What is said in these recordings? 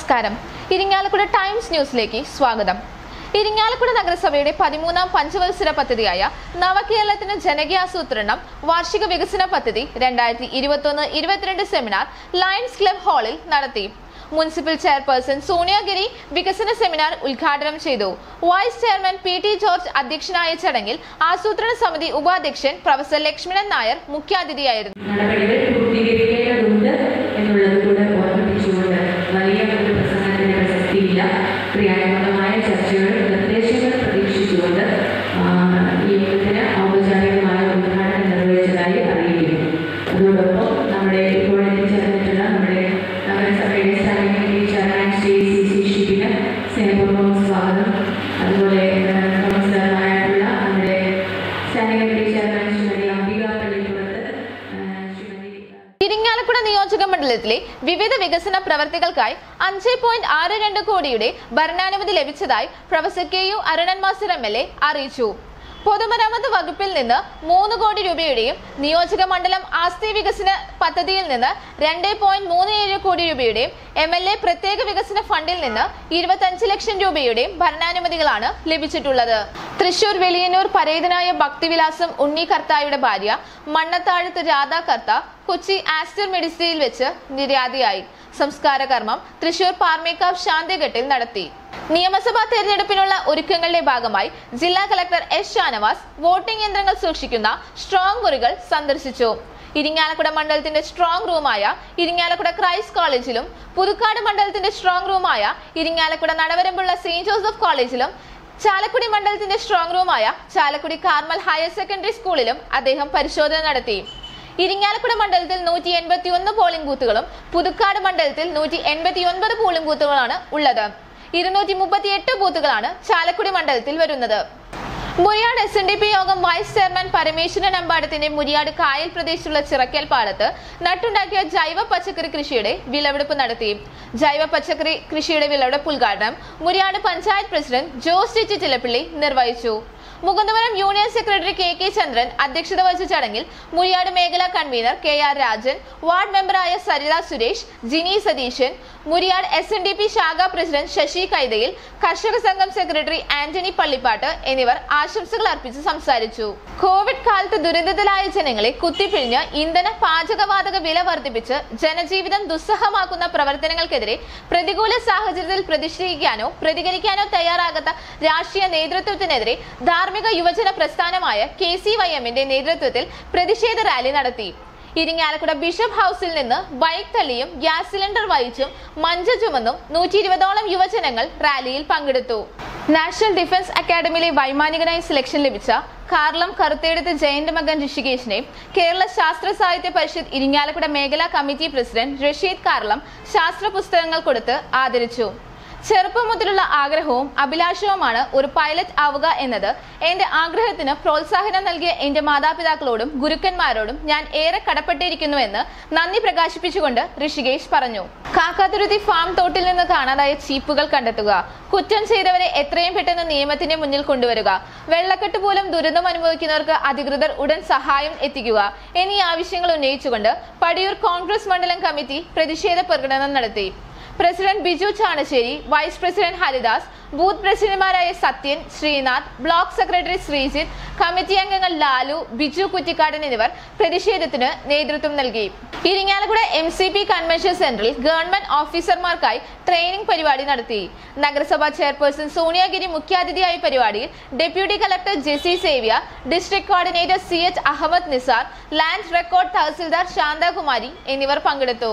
നമസ്കാരം ഇരിങ്ങാലക്കുട ടൈംസ് ന്യൂസിലേക്ക് സ്വാഗതം ഇരിങ്ങാലക്കുട നഗരസഭയുടെ പതിമൂന്നാം പഞ്ചവത്സര പദ്ധതിയായ നവകേരളത്തിന് ജനകീയാസൂത്രണം വാർഷിക വികസന പദ്ധതി രണ്ടായിരത്തി ഇരുപത്തൊന്ന് ഇരുപത്തിരണ്ട് സെമിനാർ ലയൺസ് ക്ലബ് ഹാളിൽ നടത്തി മുനിസിപ്പൽ ചെയർപേഴ്സൺ സോണിയാഗിരി വികസന സെമിനാർ ഉദ്ഘാടനം ചെയ്തു vice chairman P T George അധ്യക്ഷനായ ചടങ്ങിൽ ആസൂത്രണ സമിതി ഉപാധ്യക്ഷൻ പ്രൊഫസർ ലക്ഷ്മണൻ നായർ മുഖ്യാതിഥിയായിരുന്നു നടപടികൾ പൂർത്തീകരിക്കേണ്ടതുണ്ട് എന്നുള്ളത് കൂടെ ഓർമ്മിപ്പിച്ചുകൊണ്ട് വലിയ ഒരു പ്രസംഗത്തിന്റെ പ്രസക്തിയില്ല ക്രിയാത്മകമായ ചർച്ചകൾ നിർദ്ദേശങ്ങൾ പ്രതീക്ഷിച്ചുകൊണ്ട് ആ, ഈ യോഗത്തിന് ഔപചാരികമായ ഉദ്ഘാടനം നിർവഹിച്ചതായി അറിയിക്കുന്നു അതോടൊപ്പം നമ്മുടെ ഇപ്പോൾ എത്തിച്ചേർന്നിട്ടുള്ള നമ്മുടെ നഗരസഭയുടെ standing committee chairman Shri C C ഷിബിന് സ്നേഹപൂർവ്വം സ്വാഗതം അതുപോലെ കൗൺസിലറായിട്ടുള്ള നമ്മുടെ standing committee chairman Shrimati Ambika Pallippurath ആ, ശ്രീമതി ഇരിങ്ങാലക്കുട നിയോജക മണ്ഡലത്തിലെ വിവിധ വികസന പ്രവർത്തികൾക്കായി അഞ്ച് പോയിന്റ് ആറ് രണ്ട് കോടിയുടെ ഭരണാനുമതി ലഭിച്ചതായി professor K U Arunan master M L A അറിയിച്ചു പൊതുമരാമത്ത് വകുപ്പിൽ നിന്ന് മൂന്ന് കോടി രൂപയുടെയും നിയോജക മണ്ഡലം ആസ്തി വികസന പദ്ധതിയിൽ നിന്ന് രണ്ട് പോയിന്റ് മൂന്ന് ഏഴ് കോടി രൂപയുടെയും എം എൽ എ പ്രത്യേക വികസന ഫണ്ടിൽ നിന്ന് ഇരുപത്തഞ്ച് ലക്ഷം രൂപയുടെയും ഭരണാനുമതികളാണ് ലഭിച്ചിട്ടുള്ളത് തൃശൂർ വെളിയന്നൂർ പരേതനായ ഭക്തിവിലാസം ഉണ്ണി കർത്തായുടെ ഭാര്യ മണ്ണത്താഴത്ത് രാധാ കർത്ത കൊച്ചി ആസ്റ്റർ മെഡിസിറ്റിയിൽ വെച്ച് നിര്യാതയായി സംസ്കാര കർമ്മം തൃശൂർ പാർമേക്കാവ് ശാന്തിഘട്ടിൽ നടത്തി നിയമസഭാ തെരഞ്ഞെടുപ്പിനുള്ള ഒരുക്കങ്ങളുടെ ഭാഗമായി ജില്ലാ കളക്ടർ എസ് ഷാനവാസ് വോട്ടിംഗ് യന്ത്രങ്ങൾ സൂക്ഷിക്കുന്ന സ്ട്രോങ് മുറികൾ സന്ദർശിച്ചു ഇരിങ്ങാലക്കുട മണ്ഡലത്തിന്റെ സ്ട്രോങ് റൂമായ ഇരിങ്ങാലക്കുട ക്രൈസ്റ്റ് കോളേജിലും പുതുക്കാട് മണ്ഡലത്തിന്റെ സ്ട്രോങ് റൂമായ ഇരിങ്ങാലക്കുട നടവരമ്പുള്ള സെയിന്റ് ജോസഫ് കോളേജിലും ചാലക്കുടി മണ്ഡലത്തിന്റെ സ്ട്രോങ് റൂമായ ചാലക്കുടി കാർമൽ ഹയർ സെക്കൻഡറി സ്കൂളിലും അദ്ദേഹം പരിശോധന നടത്തി ഇരിങ്ങാലക്കുട മണ്ഡലത്തിൽ നൂറ്റി എൺപത്തി ഒന്ന് പോളിംഗ് ബൂത്തുകളും പുതുക്കാട് മണ്ഡലത്തിൽ നൂറ്റി എൺപത്തി ഒൻപത് പോളിംഗ് ബൂത്തുകളാണ് ഉള്ളത് ഇരുന്നൂറ്റി മുപ്പത്തി എട്ട് ബൂത്തുകളാണ് ചാലക്കുടി മണ്ഡലത്തിൽ വരുന്നത് Muriyad S N D P Yogam vice chairman Parameswaran അമ്പാടത്തിന്റെ മുരിയാട് കായൽ പ്രദേശത്തുള്ള ചിറക്കൽ പാടത്ത് നട്ടുണ്ടാക്കിയ ജൈവ പച്ചക്കറി കൃഷിയുടെ വിളവെടുപ്പ് നടത്തി ജൈവ പച്ചക്കറി കൃഷിയുടെ വിളവെടുപ്പ് ഉദ്ഘാടനം മുരിയാട് പഞ്ചായത്ത് പ്രസിഡന്റ് ജോസ് ടിറ്റി ചിലപ്പിള്ളി നിർവഹിച്ചു Mukundapuram union secretary K K Chandran അധ്യക്ഷത വഹിച്ച ചടങ്ങിൽ മുരിയാട് മേഖലാ convener K R Rajan ward മെമ്പറായ Saritha Suresh Jini Satheesan Muriyad S N D P ശാഖാ പ്രസിഡന്റ് ശശി കൈതയിൽ കർഷക സംഘം സെക്രട്ടറി ആന്റണി പള്ളിപ്പാട്ട് എന്നിവർ ആശംസകൾ അർപ്പിച്ച് സംസാരിച്ചു കോവിഡ് കാലത്ത് ദുരിതത്തിലായ ജനങ്ങളെ കുത്തിപ്പിഴിഞ്ഞ് ഇന്ധന പാചകവാതക വില വർദ്ധിപ്പിച്ച് ജനജീവിതം ദുസ്സഹമാക്കുന്ന പ്രവർത്തനങ്ങൾക്കെതിരെ പ്രതികൂല സാഹചര്യത്തിൽ പ്രതിഷേധിക്കാനോ പ്രതികരിക്കാനോ തയ്യാറാകാത്ത രാഷ്ട്രീയ നേതൃത്വത്തിനെതിരെ ധാർമ്മിക യുവജന പ്രസ്ഥാനമായ കെ സി വൈ എമ്മിന്റെ നേതൃത്വത്തിൽ പ്രതിഷേധ റാലി നടത്തി ഇരിങ്ങാലക്കുട ബിഷപ്പ് ഹൗസിൽ നിന്ന് ബൈക്ക് തള്ളിയും ഗ്യാസ് സിലിണ്ടർ വഹിച്ചും മഞ്ച ചുമന്നും നൂറ്റി ഇരുപതോളം യുവജനങ്ങൾ റാലിയിൽ പങ്കെടുത്തു നാഷണൽ ഡിഫൻസ് അക്കാദമിയിലെ വൈമാനികനായി സെലക്ഷൻ ലഭിച്ച കാർലം കറുത്തേടത്ത് ജയന്റെ മകൻ ഋഷികേശിനെ കേരള ശാസ്ത്ര സാഹിത്യ പരിഷത്ത് ഇരിങ്ങാലക്കുട മേഖലാ കമ്മിറ്റി പ്രസിഡന്റ് റഷീദ് കാർലം ശാസ്ത്ര പുസ്തകങ്ങൾ കൊടുത്ത് ആദരിച്ചു ചെറുപ്പം മുതലുള്ള ആഗ്രഹവും അഭിലാഷവുമാണ് ഒരു പൈലറ്റ് ആവുക എന്നത് എന്റെ ആഗ്രഹത്തിന് പ്രോത്സാഹനം നൽകിയ എന്റെ മാതാപിതാക്കളോടും ഗുരുക്കന്മാരോടും ഞാൻ ഏറെ കടപ്പെട്ടിരിക്കുന്നുവെന്ന് നന്ദി പ്രകാശിപ്പിച്ചുകൊണ്ട് ഋഷികേഷ് പറഞ്ഞു കാക്കാതുരുത്തി ഫാം തോട്ടിൽ നിന്ന് കാണാതായ ചീപ്പുകൾ കണ്ടെത്തുക കുറ്റം ചെയ്തവരെ എത്രയും പെട്ടെന്ന് നിയമത്തിന്റെ മുന്നിൽ കൊണ്ടുവരിക വെള്ളക്കെട്ട് പോലും ദുരിതം അനുഭവിക്കുന്നവർക്ക് അധികൃതർ ഉടൻ സഹായം എത്തിക്കുക എന്നീ ആവശ്യങ്ങൾ ഉന്നയിച്ചുകൊണ്ട് പടിയൂർ കോൺഗ്രസ് മണ്ഡലം കമ്മിറ്റി പ്രതിഷേധ പ്രകടനം നടത്തി president Biju Chanassery vice president Haridas booth പ്രസിഡന്റുമാരായ Sathyan Sreenath block secretary Sreejith committee അംഗങ്ങൾ ലാലു ബിജു കുറ്റിക്കാടൻ എന്നിവർ പ്രതിഷേധത്തിന് നേതൃത്വം നൽകി Irinjalakuda M C P convention സെന്ററിൽ ഗവൺമെന്റ് ഓഫീസർമാർക്കായി ട്രെയിനിംഗ് പരിപാടി നടത്തി നഗരസഭാ ചെയർപേഴ്സൺ സോണിയാഗിരി മുഖ്യാതിഥിയായ പരിപാടിയിൽ ഡെപ്യൂട്ടി കളക്ടർ ജെസി സേവ്യ district coordinator C H Ahammed Nisar land record tahsildar Shanthakumari എന്നിവർ പങ്കെടുത്തു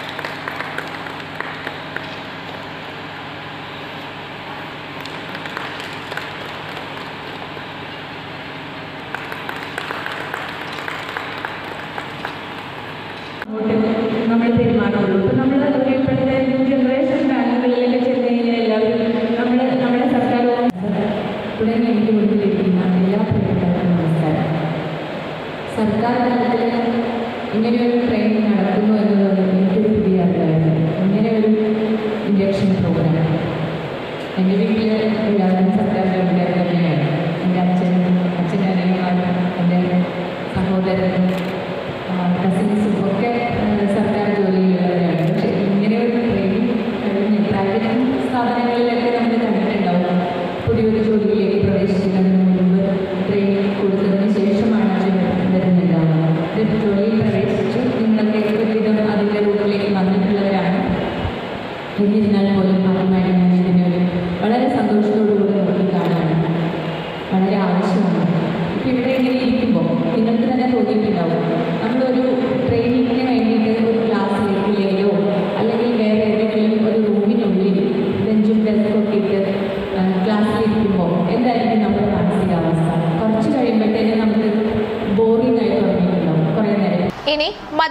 അങ്ങോട്ട് നമ്മൾ പെരുമാറുള്ളൂ ഇപ്പം നമ്മൾ ഒരു ഇപ്പോഴത്തെ ന്യൂ ജനറേഷൻ ബാങ്കുകളിലൊക്കെ ചെന്ന് കഴിഞ്ഞാൽ എല്ലാവരും നമ്മൾ നമ്മുടെ സർക്കാർ ഉടനെ എനിക്ക് മുന്നിലിരിക്കുന്ന എല്ലാ പ്രിയപ്പെട്ടവർക്കും നമസ്കാരം സർക്കാർ തലത്തിൽ ഇങ്ങനെയൊരു ട്രെയിനിങ് നടക്കുന്നു എന്നുള്ളത് എനിക്കൊരു പുതിയ അറിവായിരുന്നു ഇങ്ങനെ ഒരു ഇഞ്ചക്ഷൻ പ്രോഗ്രാം എൻ്റെ വീട്ടിൽ എല്ലാവരും സർക്കാർ ജോലിക്കാർ തന്നെയാണ് എൻ്റെ അച്ഛനും അച്ഛൻ്റെ അനിയന്മാരും എൻ്റെ സഹോദരനും കസിൻസും ഒക്കെ ആ, സർക്കാർ ജോലിയിലുള്ളവരാണ് പക്ഷേ ഇങ്ങനെ ഒരു ട്രെയിനിങ് കഴിഞ്ഞ്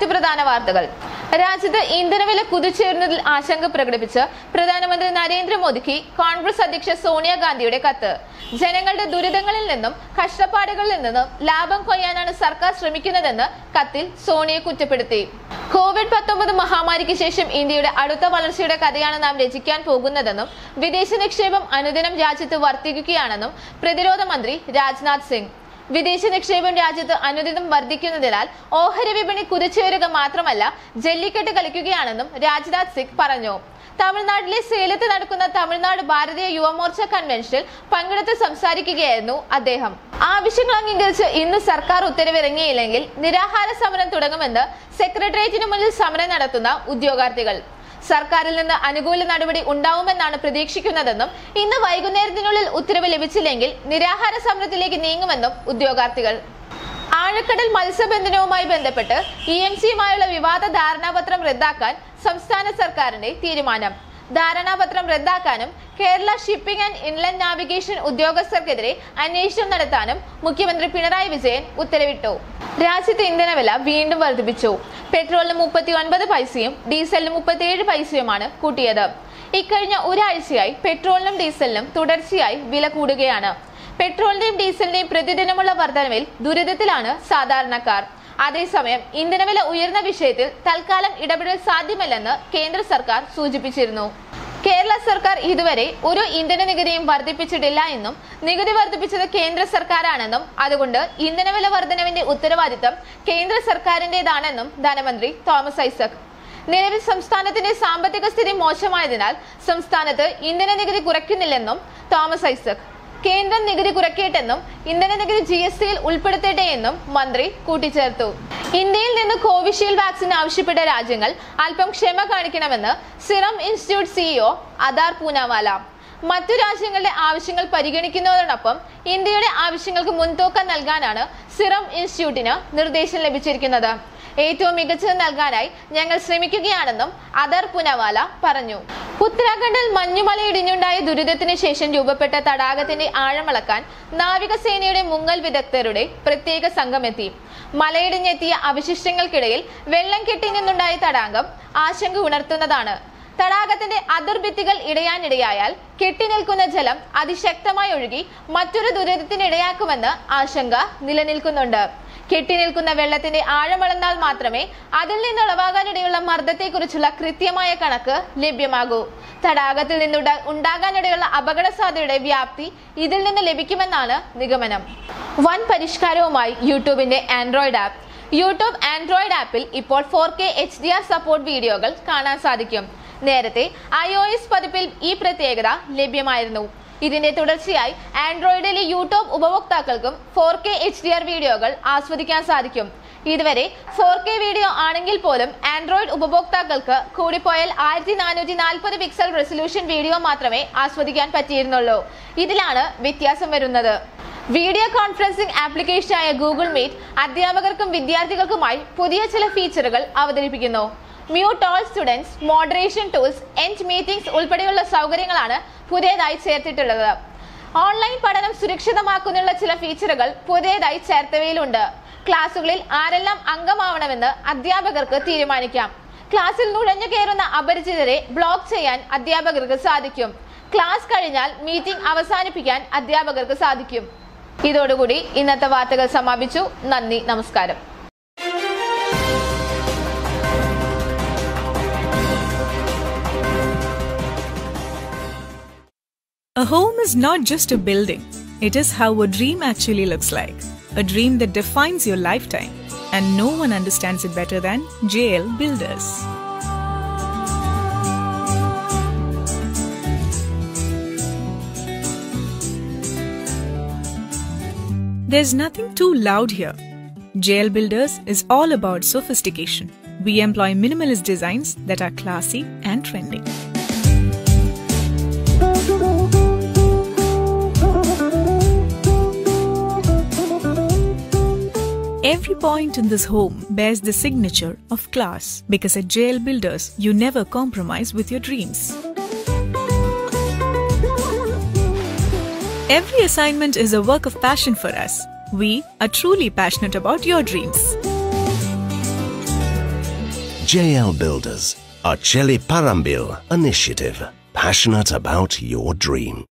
മറ്റു പ്രധാന വാർത്തകൾ രാജ്യത്ത് ഇന്ധനവില കുതിച്ചുയരുന്നതിൽ ആശങ്ക പ്രകടിപ്പിച്ച് പ്രധാനമന്ത്രി നരേന്ദ്രമോദിക്ക് കോൺഗ്രസ് അധ്യക്ഷ സോണിയാഗാന്ധിയുടെ കത്ത് ജനങ്ങളുടെ ദുരിതങ്ങളിൽ നിന്നും കഷ്ടപ്പാടുകളിൽ നിന്നും ലാഭം കൊയ്യാനാണ് സർക്കാർ ശ്രമിക്കുന്നതെന്ന് കത്തിൽ സോണിയെ കുറ്റപ്പെടുത്തി കോവിഡ് പത്തൊമ്പത് മഹാമാരിക്ക് ശേഷം ഇന്ത്യയുടെ അടുത്ത വളർച്ചയുടെ കഥയാണ് നാം രചിക്കാൻ പോകുന്നതെന്നും വിദേശ നിക്ഷേപം അനുദിനം രാജ്യത്ത് വർദ്ധിക്കുകയാണെന്നും പ്രതിരോധ മന്ത്രി രാജ്നാഥ് സിംഗ് വിദേശ നിക്ഷേപം രാജ്യത്ത് അനുദിനം വർദ്ധിക്കുന്നതിനാൽ ഓഹരി വിപണി കുതിച്ചുയരുക മാത്രമല്ല ജല്ലിക്കെട്ട് കളിക്കുകയാണെന്നും രാജ്നാഥ് സിംഗ് പറഞ്ഞു തമിഴ്നാട്ടിലെ സേലത്ത് നടക്കുന്ന തമിഴ്നാട് ഭാരതീയ യുവമോർച്ച കൺവെൻഷനിൽ പങ്കെടുത്ത് സംസാരിക്കുകയായിരുന്നു അദ്ദേഹം ആവശ്യങ്ങൾ അംഗീകരിച്ച് ഇന്ന് സർക്കാർ ഉത്തരവിറങ്ങിയില്ലെങ്കിൽ നിരാഹാര സമരം തുടങ്ങുമെന്ന് സെക്രട്ടേറിയറ്റിനു മുന്നിൽ സമരം നടത്തുന്ന ഉദ്യോഗാർത്ഥികൾ സർക്കാരിൽ നിന്ന് അനുകൂല നടപടി ഉണ്ടാവുമെന്നാണ് പ്രതീക്ഷിക്കുന്നതെന്നും ഇന്ന് വൈകുന്നേരത്തിനുള്ളിൽ ഉത്തരവ് ലഭിച്ചില്ലെങ്കിൽ നിരാഹാര സമരത്തിലേക്ക് നീങ്ങുമെന്നും ഉദ്യോഗാർത്ഥികൾ ആഴക്കടൽ മത്സ്യബന്ധനവുമായി ബന്ധപ്പെട്ട് ഇ എം സിയുമായുള്ള വിവാദ ധാരണാപത്രം റദ്ദാക്കാൻ സംസ്ഥാന സർക്കാരിന്റെ തീരുമാനം ധാരണാപത്രം റദ്ദാക്കാനും Kerala shipping and inland navigation ഉദ്യോഗസ്ഥർക്കെതിരെ അന്വേഷണം നടത്താനും മുഖ്യമന്ത്രി പിണറായി വിജയൻ ഉത്തരവിട്ടു രാജ്യത്തെ ഇന്ധനവില വീണ്ടും വർദ്ധിപ്പിച്ചു പെട്രോളിന് മുപ്പത്തി ഒൻപത് പൈസയും ഡീസലിന് മുപ്പത്തിയേഴ് പൈസയുമാണ് കൂട്ടിയത് ഇക്കഴിഞ്ഞ ഒരാഴ്ചയായി പെട്രോളിനും ഡീസലിനും തുടർച്ചയായി വില കൂടുകയാണ് പെട്രോളിന്റെയും ഡീസലിന്റെയും പ്രതിദിനമുള്ള വർധനവിൽ ദുരിതത്തിലാണ് സാധാരണക്കാർ അതേസമയം ഇന്ധനവില ഉയർന്ന വിഷയത്തിൽ തൽക്കാലം ഇടപെടൽ സാധ്യമല്ലെന്ന് കേന്ദ്ര സർക്കാർ സൂചിപ്പിച്ചിരുന്നു കേരള സർക്കാർ ഇതുവരെ ഒരു ഇന്ധന നികുതിയും വർദ്ധിപ്പിച്ചിട്ടില്ല എന്നും നികുതി വർദ്ധിപ്പിച്ചത് കേന്ദ്ര സർക്കാരാണെന്നും അതുകൊണ്ട് ഇന്ധനവില വർധനവിന്റെ ഉത്തരവാദിത്തം കേന്ദ്ര സർക്കാരിന്റേതാണെന്നും ധനമന്ത്രി തോമസ് ഐസക് നിലവിൽ സംസ്ഥാനത്തിന്റെ സാമ്പത്തിക സ്ഥിതി മോശമായതിനാൽ സംസ്ഥാനത്ത് ഇന്ധന നികുതി കുറയ്ക്കുന്നില്ലെന്നും തോമസ് ഐസക് കേന്ദ്രം നികുതി കുറയ്ക്കട്ടെന്നും ഇന്ധന നികുതി ജി എസ് ടിയിൽ ഉൾപ്പെടുത്തട്ടെ എന്നും മന്ത്രി കൂട്ടിച്ചേർത്തു ഇന്ത്യയിൽ നിന്ന് കോവിഷീൽഡ് വാക്സിൻ ആവശ്യപ്പെട്ട രാജ്യങ്ങൾ അല്പം ക്ഷമ കാണിക്കണമെന്ന് Serum Institute CEO Adar Poonawalla മറ്റു രാജ്യങ്ങളുടെ ആവശ്യങ്ങൾ പരിഗണിക്കുന്നതോടൊപ്പം ഇന്ത്യയുടെ ആവശ്യങ്ങൾക്ക് മുൻതൂക്കം നൽകാനാണ് സിറം ഇൻസ്റ്റിറ്റ്യൂട്ടിന് നിർദ്ദേശം ലഭിച്ചിരിക്കുന്നത് ഏറ്റവും മികച്ചത് നൽകാനായി ഞങ്ങൾ ശ്രമിക്കുകയാണെന്നും അദർ പുനവാല പറഞ്ഞു ഉത്തരാഖണ്ഡിൽ മഞ്ഞുമലയിടിഞ്ഞുണ്ടായ ദുരിതത്തിന് ശേഷം രൂപപ്പെട്ട തടാകത്തിന്റെ ആഴമളക്കാൻ നാവികസേനയുടെ മുങ്ങൽ വിദഗ്ധരുടെ പ്രത്യേക സംഘമെത്തി മലയിടിഞ്ഞെത്തിയ അവശിഷ്ടങ്ങൾക്കിടയിൽ വെള്ളം കെട്ടി നിന്നുണ്ടായ തടാകം ആശങ്ക ഉണർത്തുന്നതാണ് തടാകത്തിന്റെ അതിർഭിത്തികൾ ഇടയാനിടയായാൽ കെട്ടിനിൽക്കുന്ന ജലം അതിശക്തമായി ഒഴുകി മറ്റൊരു ദുരിതത്തിനിടയാക്കുമെന്ന് ആശങ്ക നിലനിൽക്കുന്നുണ്ട് കെട്ടിനിൽക്കുന്ന വെള്ളത്തിന്റെ ആഴമളന്നാൽ മാത്രമേ അതിൽ നിന്ന് ഉളവാകാനിടയുള്ള മർദ്ദത്തെക്കുറിച്ചുള്ള കൃത്യമായ കണക്ക് ലഭ്യമാകൂ തടാകത്തിൽ നിന്നുണ്ട ഉണ്ടാകാനിടയുള്ള അപകട സാധ്യതയുടെ വ്യാപ്തി ഇതിൽ നിന്ന് ലഭിക്കുമെന്നാണ് നിഗമനം വൻ പരിഷ്കാരവുമായി യൂട്യൂബിന്റെ ആൻഡ്രോയിഡ് ആപ്പ് യൂട്യൂബ് ആൻഡ്രോയിഡ് ആപ്പിൽ ഇപ്പോൾ four K H D R support വീഡിയോകൾ കാണാൻ സാധിക്കും നേരത്തെ ഐ ഒ എസ് പതിപ്പിൽ ഈ പ്രത്യേകത ലഭ്യമായിരുന്നു ഇതിന്റെ തുടർച്ചയായി ആൻഡ്രോയിഡിലെ യൂട്യൂബ് ഉപഭോക്താക്കൾക്കും four K H D R വീഡിയോകൾ ആസ്വദിക്കാൻ സാധിക്കും ഇതുവരെ ഫോർ കെ വീഡിയോ ആണെങ്കിൽ പോലും ആൻഡ്രോയിഡ് ഉപഭോക്താക്കൾക്ക് കൂടിപ്പോയാൽ ആയിരത്തി നാനൂറ്റി നാൽപ്പത് പിക്സൽ റെസൊല്യൂഷൻ വീഡിയോ മാത്രമേ ആസ്വദിക്കാൻ പറ്റിയിരുന്നുള്ളൂ ഇതിലാണ് വ്യത്യാസം വരുന്നത് വീഡിയോ കോൺഫറൻസിംഗ് ആപ്ലിക്കേഷനായ ഗൂഗിൾ മീറ്റ് അധ്യാപകർക്കും വിദ്യാർത്ഥികൾക്കുമായി പുതിയ ചില ഫീച്ചറുകൾ അവതരിപ്പിക്കുന്നു mute all students moderation tools end meetings ഉൾപ്പെടെയുള്ള സൗകര്യങ്ങളാണ് പുതിയതായി ചേർത്തിട്ടുള്ളത് ഓൺലൈൻ പഠനം സുരക്ഷിതമാക്കുന്നതിനുള്ള ചില ഫീച്ചറുകൾ പുതിയതായി ചേർത്തവയിലുണ്ട് ക്ലാസുകളിൽ ആരെല്ലാം അംഗമാവണമെന്ന് അധ്യാപകർക്ക് തീരുമാനിക്കാം ക്ലാസ്സിൽ നുഴഞ്ഞു കയറുന്ന അപരിചിതരെ ബ്ലോക്ക് ചെയ്യാൻ അധ്യാപകർക്ക് സാധിക്കും ക്ലാസ് കഴിഞ്ഞാൽ മീറ്റിംഗ് അവസാനിപ്പിക്കാൻ അധ്യാപകർക്ക് സാധിക്കും ഇതോടുകൂടി ഇന്നത്തെ വാർത്തകൾ സമാപിച്ചു നന്ദി നമസ്കാരം A home is not just a building, it is how a dream actually looks like. A dream that defines your lifetime. And no one understands it better than JL Builders. There's nothing too loud here. JL Builders is all about sophistication. We employ minimalist designs that are classy and trendy. Every point in this home bears the signature of class because at JL Builders, you never compromise with your dreams. Every assignment is a work of passion for us. We are truly passionate about your dreams. JL Builders, a Cheli Parambil initiative, passionate about your dream.